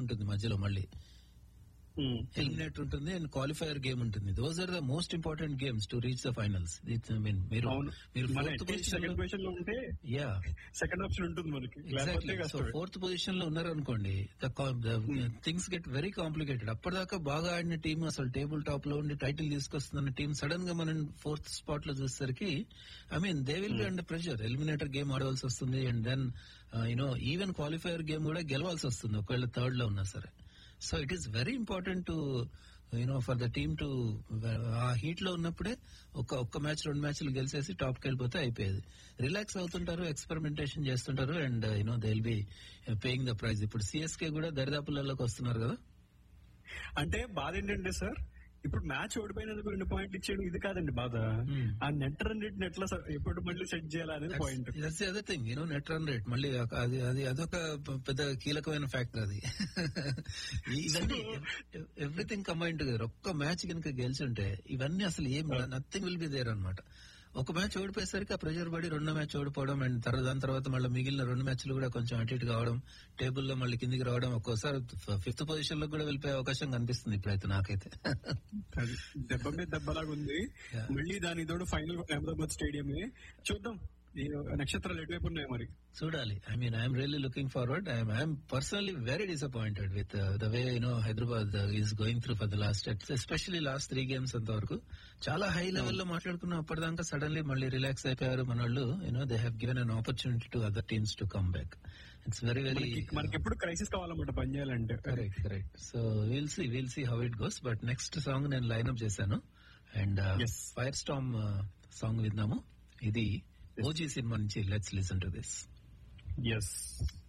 ఉంటుంది మధ్యలో మళ్ళీ ఎలిమినేటర్ ఉంటుంది అండ్ క్వాలిఫైయర్ గేమ్ ఉంటుంది those are the most important games to reach the finals mean మీరు అవును మీరు మన ఫోర్త్ పొజిషన్ సెకండ్ పొజిషన్ లో ఉంటే యా సెకండ్ ఆప్షన్ ఉంటుంది మనకి ఎగ్జాక్ట్లీ లేకపోతే సో కష్టమే ఫోర్త్ పొజిషన్ లో ఉన్నారనుకోండి థింగ్స్ గెట్ వెరీ కాంప్లికేటెడ్ అప్పటిదాకా బాగా ఆడిన టీం అసలు టేబుల్ టాప్ లో ఉండి టైటిల్ తీసుకొస్తున్న టీం సడన్ గా మనం ఫోర్త్ స్పాట్ లో చూసేసరికి I mean they will be under pressure eliminator game ఆడవలసి వస్తుంది and then you know even qualifier game కూడా గెలవాల్సి వస్తుంది ఒకవేళ థర్డ్ లో ఉన్నా సరే so it is very important to you know for the team to uh heat లో ఉన్నప్పుడే ఒక ఒక్క మ్యాచ్ రెండు మ్యాచ్లు గెలిచేసి టాప్ కి వెళ్ళిపోతే అయిపోయేది రిలాక్స్ అవుతుంటారు ఎక్స్పెరిమెంటేషన్ చేస్తుంటారు and you know they will be paying the price ఇప్పుడు సిఎస్కే కూడా దరిదాపులలోకి వస్తున్నారు కదా అంటే బాధ ఏంటంటే సార్ ఇప్పుడు మ్యాచ్ ఓడిపోయినందుకు రెండు పాయింట్లు ఇచ్చాడు ఇది కాదండి బాధ Hmm. ఆ నెట్ రన్ రేట్ ఎట్లా స- ఎప్పుడు మళ్ళీ సెట్ చేయాలనేది point that's the other thing you know net run rate మళ్ళీ ఒక- అది అది అదొక ప- పెద్ద కీలకమైన ఫ్యాక్టర్ అది ఇవన్నీ ఎవ్రీథింగ్ కంబైన్ టుగెదర్ ఒక్క మ్యాచ్ కనుక గెలిచుంటే ఇవన్నీ అసలు ఏం నథింగ్ విల్ బి దేర్ అన్నమాట ఒక మ్యాచ్ ఓడిపోయేసరికి ఆ ప్రెషర్ పడి రెండో మ్యాచ్ ఓడిపోవడం అండ్ తర్వాత దాని తర్వాత మళ్ళీ మిగిలిన రెండు మ్యాచ్లు కూడా కొంచెం అటు ఇటు కావడం టేబుల్లో మళ్ళీ కిందికి రావడం ఒక్కోసారి ఫిఫ్త్ పొజిషన్ లో కూడా వెళ్ళిపోయే అవకాశం కనిపిస్తుంది ఇప్పుడైతే నాకైతే అది దెబ్బ మీద దెబ్బలాగా ఉంది Yeah. మళ్ళీ దాని తోడు ఫైనల్ అహ్మదాబాద్ స్టేడియం చూద్దాం ఈ నక్షత్రాలు ఎటువైపు ఉన్నాయి మరి చూడాలి I mean I'm really looking forward I'm I'm personally very disappointed with the way you know Hyderabad is going through for the last especially last three games అంతవరకు చాలా హై లెవెల్ లో మాట్లాడుకున్నాం అప్పటిదాకా సడన్లీ మళ్ళీ రిలాక్స్ అయిపోయారు మన వాళ్ళు you know they have given an opportunity to other teams to come back it's very very మనకి- మనకి ఎప్పుడు క్రైసిస్ కావాలన్నమాట పని చేయాలంటే correct correct so will see will see how it goes but next song నేను లైన్అప్ చేశాను and Yes. Fire storm song విన్నాము ఇది ఓజీ సినిమా నుంచి let's listen to this yes